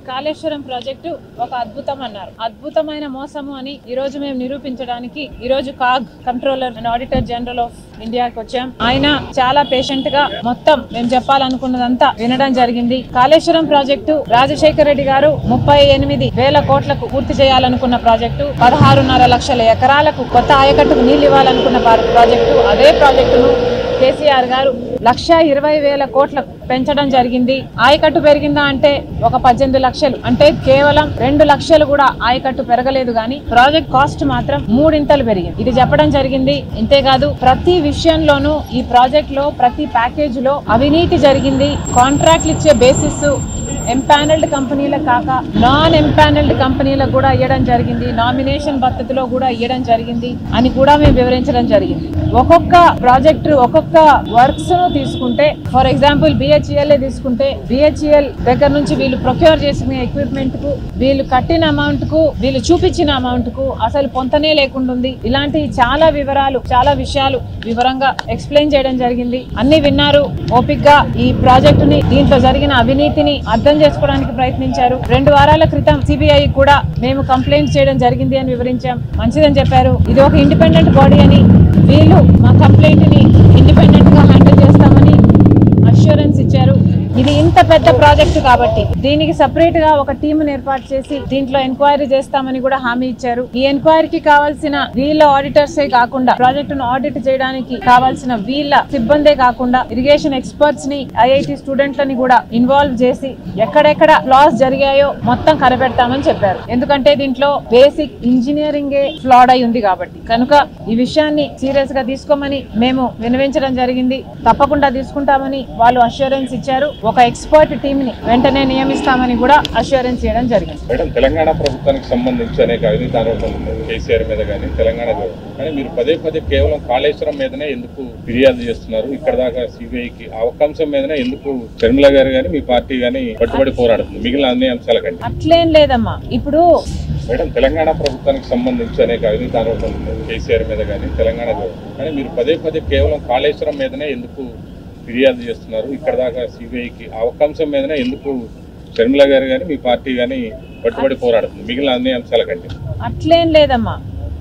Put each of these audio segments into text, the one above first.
Kaleshwaram project ఒక అద్భుతం అన్నారు అద్భుతమైన మోసము అని ఈ రోజు మేము నిరూపించడానికి ఈ రోజు CAG controller and auditor general of ఇండియాకి వచ్చాం ఆయన చాలా పేషెంట్ గా మొత్తం మేము చెప్పాలనుకున్నదంతా వినడం జరిగింది కాళేశ్వరం ప్రాజెక్టు రాజశేఖర రెడ్డి గారు ముప్పై ఎనిమిది వేల కోట్లకు పూర్తి చేయాలనుకున్న ప్రాజెక్టు పదహారున్నర లక్షల ఎకరాలకు కొత్త ఆయకట్టుకు నీళ్లు ఇవ్వాలనుకున్న పా- ప్రాజెక్టు అదే ప్రాజెక్టును కేసీఆర్ గారు లక్ష ఇరవై వేల కోట్లకు పెంచడం జరిగింది ఆయకట్టు పెరిగిందా అంటే ఒక పద్దెనిమిది లక్షలు అంటే కేవలం రెండు లక్షలు కూడా ఆయకట్టు పెరగలేదు కానీ ప్రాజెక్ట్ కాస్ట్ మాత్రం మూడింతలు పెరిగింది ఇది చెప్పడం జరిగింది ఇంతేకాదు ప్రతి విషయంలోనూ ఈ ప్రాజెక్ట్ లో ప్రతి ప్యాకేజ్ లో అవినీతి జరిగింది కాంట్రాక్ట్లు ఇచ్చే బేసిస్ ఎంపానల్డ్ కంపెనీలకు కాక నాన్ ఎంపానల్డ్ కంపెనీలకు కూడా ఇవ్వడం జరిగింది నామినేషన్ పద్ధతిలో కూడా ఇవ్వడం జరిగింది అని కూడా మేము వివరించడం జరిగింది ఒక్కొక్క ప్రాజెక్టు ఒక్కొక్క వర్క్స్ ను తీసుకుంటే ఫర్ ఎగ్జాంపుల్ బిహెచ్ఈఎల్ తీసుకుంటే బిహెచ్ఈఎల్ దగ్గర నుంచి వీళ్ళు ప్రొక్యూర్ చేసిన ఎక్విప్మెంట్ కు వీళ్ళు కట్టిన అమౌంట్ కు వీళ్ళు చూపించిన అమౌంట్ కు అసలు పొంతనే లేకుండా ఉంది ఇలాంటి చాలా వివరాలు చాలా విషయాలు వివరంగా ఎక్స్ప్లెయిన్ చేయడం జరిగింది అన్ని విన్నారు ఓపిక్ గా ఈ ప్రాజెక్టుని దీంట్లో జరిగిన అవినీతిని అర్థం చేసుకోవడానికి ప్రయత్నించారు రెండు వారాల క్రితం సిబిఐ కూడా మేము కంప్లైంట్ చేయడం జరిగింది అని వివరించాం మంచిదని చెప్పారు ఇది ఒక ఇండిపెండెంట్ బాడీ అని వీళ్ళు మా కంప్లైంట్ ని ఇండిపెండెంట్ గా హ్యాండిల్ చేస్తామని అష్యూరెన్స్ ఇచ్చారు ఇది ఇంత పెద్ద ప్రాజెక్టు కాబట్టి దీనికి సపరేట్ గా ఒక టీమ్ ఏర్పాటు చేసి దీంట్లో ఎంక్వైరీ చేస్తామని కూడా హామీ ఇచ్చారు ఈ ఎంక్వైరీకి కావాల్సిన వీళ్ళ ఆడిటర్సే కాకుండా ప్రాజెక్టును ఆడిట్ చేయడానికి కావాల్సిన వీళ్ళ సిబ్బందే కాకుండా ఇరిగేషన్ ఎక్స్పర్ట్స్ ని ఐఐటి స్టూడెంట్లని కూడా ఇన్వాల్వ్ చేసి ఎక్కడెక్కడ ఫ్లాస్ జరిగాయో మొత్తం కనిపెడతామని చెప్పారు ఎందుకంటే దీంట్లో బేసిక్ ఇంజనీరింగ్ ఫ్లాడ్ అయి ఉంది కాబట్టి కనుక ఈ విషయాన్ని సీరియస్ గా తీసుకోమని మేము వినవించడం జరిగింది తప్పకుండా తీసుకుంటామని వాళ్ళు అష్యూరెన్స్ ఇచ్చారు ఒక ఎక్స్పర్ట్ టీమ్ ని వెంటనే నియమిస్తామని కూడా అష్యూరెన్స్ చేయడం జరిగింది మేడం తెలంగాణ ప్రభుత్వానికి సంబంధించి అనేక అవినీతి ఆరోపణలు ఉన్నాయి కేసీఆర్ మీద కానీ తెలంగాణ మీద కానీ మీరు పదే పదే కేవలం కాళేశ్వరం మీదనే ఎందుకు ఫిర్యాదు చేస్తున్నారు ఇక్కడ దాకా సిబిఐకి అవకాశం మీదనే ఎందుకు శర్మిల గారు కానీ మీ పార్టీ కానీ పట్టుబడి పోరాడుతుంది మిగిలిన అన్ని అంశాల కంటే అట్లేం లేదమ్మా ఇప్పుడు మేడం తెలంగాణ ప్రభుత్వానికి సంబంధించి అనేక అవినీతి ఆరోపణలు ఉన్నాయి కేసీఆర్ మీద కానీ తెలంగాణ మీద కానీ మీరు పదే పదే కేవలం కాళేశ్వరం మీదనే ఎందుకు ఫిర్యాదు చేస్తున్నారు ఇక్కడ దాకా సిబిఐకి అవకాశం మీదనే ఎందుకు శర్మిల గారు కానీ మీ పార్టీ కానీ పట్టుబడి పోరాడుతుంది మిగిలిన అన్ని అంశాల కంటే అట్లేం లేదమ్మా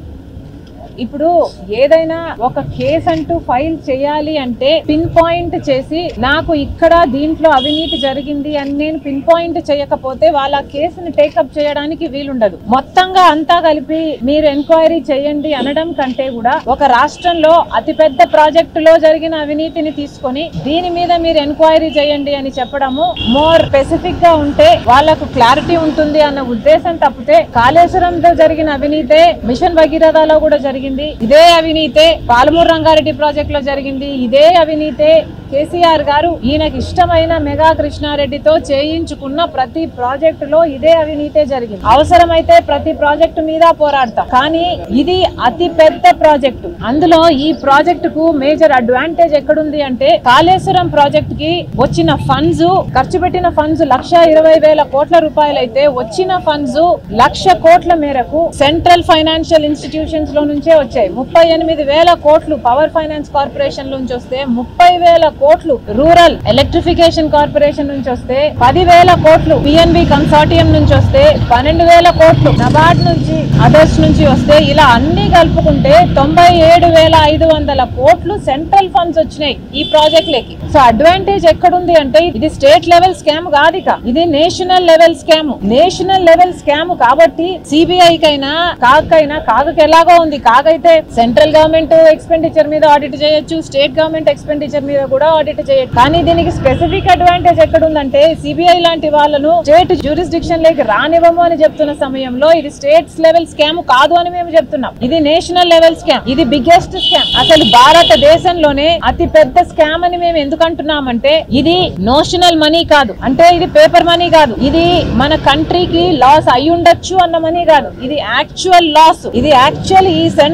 ఇప్పుడు ఏదైనా ఒక కేసు అంటూ ఫైల్ చేయాలి అంటే పిన్ పాయింట్ చేసి నాకు ఇక్కడ దీంట్లో అవినీతి జరిగింది అని నేను పిన్ పాయింట్ చేయకపోతే వాళ్ళ కేసుని టేకప్ చేయడానికి వీలుండదు మొత్తంగా అంతా కలిపి మీరు ఎంక్వైరీ చేయండి అనడం కంటే కూడా ఒక రాష్ట్రంలో అతిపెద్ద ప్రాజెక్టులో జరిగిన అవినీతిని తీసుకొని దీని మీద మీరు ఎంక్వైరీ చేయండి అని చెప్పడము మోర్ స్పెసిఫిక్ గా ఉంటే వాళ్ళకు క్లారిటీ ఉంటుంది అన్న ఉద్దేశం తప్పితే కాళేశ్వరంలో జరిగిన అవినీతే మిషన్ భగీరథలో కూడా జరిగింది ఇదే అవినీతే పాలమూరు రంగారెడ్డి ప్రాజెక్ట్ లో జరిగింది ఇదే అవినీతే కేసీఆర్ గారు ఈయనకి ఇష్టమైన మెగా కృష్ణారెడ్డితో చేయించుకున్న ప్రతి ప్రాజెక్టు లో ఇదే అవినీతే జరిగింది అవసరమైతే ప్రతి ప్రాజెక్టు మీద పోరాడతాం కానీ ఇది అతి పెద్ద ప్రాజెక్టు అందులో ఈ ప్రాజెక్టుకు మేజర్ అడ్వాంటేజ్ ఎక్కడుంది అంటే కాళేశ్వరం ప్రాజెక్ట్ కి వచ్చిన ఫండ్స్ ఖర్చు పెట్టిన ఫండ్స్ లక్ష ఇరవై వేల కోట్ల రూపాయలైతే వచ్చిన ఫండ్స్ లక్ష కోట్ల మేరకు సెంట్రల్ ఫైనాన్షియల్ ఇన్స్టిట్యూషన్స్ లో నుంచే వచ్చాయి ముప్పై ఎనిమిది వేల కోట్లు పవర్ ఫైనాన్స్ కార్పొరేషన్ నుంచి వస్తే ముప్పై వేల కోట్లు రూరల్ ఎలక్ట్రిఫికేషన్ కార్పొరేషన్ నుంచి వస్తే పది వేల కోట్లు పిఎన్బి కన్సార్టియం నుంచి వస్తే పన్నెండు వేల కోట్లు నబార్డ్ నుంచి అదర్స్ నుంచి వస్తే ఇలా అన్ని కలుపుకుంటే తొంభై ఏడు వేల ఐదు వందల కోట్లు సెంట్రల్ ఫండ్స్ వచ్చినాయి ఈ ప్రాజెక్టులకి సో అడ్వాంటేజ్ ఎక్కడుంది అంటే ఇది స్టేట్ లెవెల్ స్కామ్ కాదు ఇక ఇది national level scam national level scam కాబట్టి సిబిఐ కైనా కాకైనా కాగకి ఎలాగో ఉంది కాగైతే సెంట్రల్ గవర్నమెంట్ ఎక్స్పెండిచర్ మీద ఆడిట్ చేయొచ్చు స్టేట్ గవర్నమెంట్ ఎక్స్పెండిచర్ మీద కూడా ఆడిట్ చేయొచ్చు కానీ దీనికి స్పెసిఫిక్ అడ్వాంటేజ్ ఎక్కడుందంటే సిబిఐ లాంటి వాళ్ళను స్టేట్ జ్యూరిస్డిక్షన్ లేకి రానివ్వము అని చెప్తున్న సమయంలో ఇది స్టేట్స్ లెవెల్ స్కామ్ కాదు అని మేము చెప్తున్నాం ఇది నేషనల్ లెవెల్ స్కామ్ ఇది బిగ్గెస్ట్ స్కామ్ అసలు భారతదేశంలోనే అతి పెద్ద స్కామ్ అని మేము ఎందుకు అంటున్నామంటే ఇది నోషనల్ మనీ కాదు అంటే ఇది పేపర్ మనీ కాదు ఇది మన కంట్రీకి లాస్ అయి ఉండొచ్చు అన్న మనీ కాదు ఇది యాక్చువల్ లాస్ ఇది యాక్చువల్ ఈ సెంట్రల్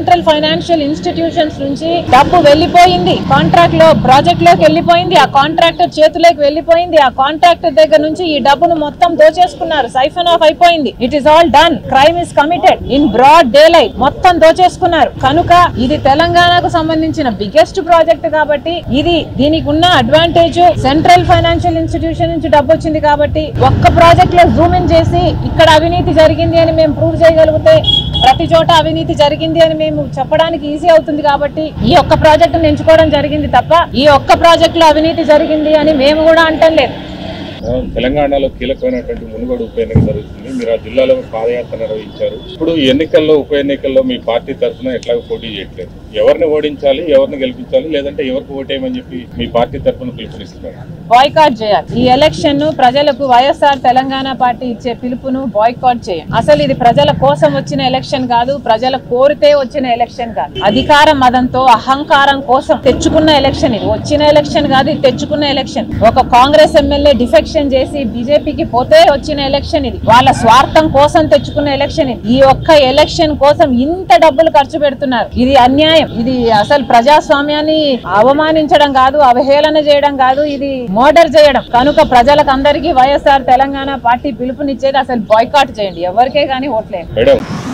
సెంట్రల్ ఫైనాన్షియల్ ఇన్స్టిట్యూషన్స్ నుంచి డబ్బు వెళ్ళిపోయింది కాంట్రాక్ట్ లో ప్రాజెక్ట్ లోకి వెళ్ళిపోయింది ఆ కాంట్రాక్టర్ చేతులోకి వెళ్ళిపోయింది ఆ కాంట్రాక్టర్ దగ్గర నుంచి ఈ డబ్బును మొత్తం దోచేసుకున్నారు సైఫన్ ఆఫ్ అయిపోయింది it is all done crime is committed in broad daylight మొత్తం దోచేసుకున్నారు కనుక ఇది తెలంగాణకు సంబంధించిన బిగ్గెస్ట్ ప్రాజెక్ట్ కాబట్టి ఇది దీనికి ఉన్న అడ్వాంటేజ్ సెంట్రల్ ఫైనాన్షియల్ ఇన్స్టిట్యూషన్ నుంచి డబ్బు వచ్చింది కాబట్టి ఒక్క ప్రాజెక్ట్ లో జూమ్ ఇన్ చేసి ఇక్కడ అవినీతి జరిగింది అని మేము ప్రూవ్ చేయగలిగితే ప్రతి చోట అవినీతి జరిగింది అని మేము చెప్పడానికి ఈజీ అవుతుంది కాబట్టి ఈ ఒక్క ప్రాజెక్టును ఎంచుకోవడం జరిగింది తప్ప ఈ ఒక్క ప్రాజెక్ట్ లో అవినీతి జరిగింది అని మేము కూడా అంటం లేదు ఆ, తెలంగాణలో కీలకమైనటువంటి మునుగోడు ఉప ఎన్నిక జరుగుతుంది మీరు ఆ జిల్లాలో పాదయాత్ర నిర్వహించారు ఇప్పుడు ఈ ఎన్నికల్లో ఉప ఎన్నికల్లో మీ పార్టీ తరఫున ఎట్లాగో పోటీ చేయట్లేదు ఎవరిని ఓడించాలి ఎవరిని గెలిపించాలి లేదంటే ఎవరికి ఓటేయమని చెప్పి మీ పార్టీ తరఫున పిలుపునిస్తున్నారు బాయ్కాట్ చేయాలి ఈ ఎలక్షన్ ను ప్రజలకు వైఎస్ఆర్ తెలంగాణ పార్టీ ఇచ్చే పిలుపును బాయ్కాట్ చేయాలి అసలు ఇది ప్రజల కోసం వచ్చిన ఎలక్షన్ కాదు ప్రజల కోరితే వచ్చిన ఎలక్షన్ కాదు అధికార మదంతో అహంకారం కోసం తెచ్చుకున్న ఎలక్షన్ ఇది వచ్చిన ఎలక్షన్ కాదు ఇది తెచ్చుకున్న ఎలక్షన్ ఒక కాంగ్రెస్ ఎమ్మెల్యే డిఫెక్షన్ చేసి బీజేపీకి పోతే వచ్చిన ఎలక్షన్ ఇది వాళ్ళ స్వార్థం కోసం తెచ్చుకున్న ఎలక్షన్ ఇది ఈ ఒక్క ఎలక్షన్ కోసం ఇంత డబ్బులు ఖర్చు పెడుతున్నారు ఇది అన్యాయం ఇది అసలు ప్రజాస్వామ్యాన్ని అవమానించడం కాదు అవహేళన చేయడం కాదు ఇది మర్డర్ చేయడం కనుక ప్రజలకు అందరికీ వైఎస్ఆర్ తెలంగాణ పార్టీ పిలుపునిచ్చేది అసలు బాయ్కాట్ చేయండి ఎవరికే కానీ ఓట్లేదు మేడం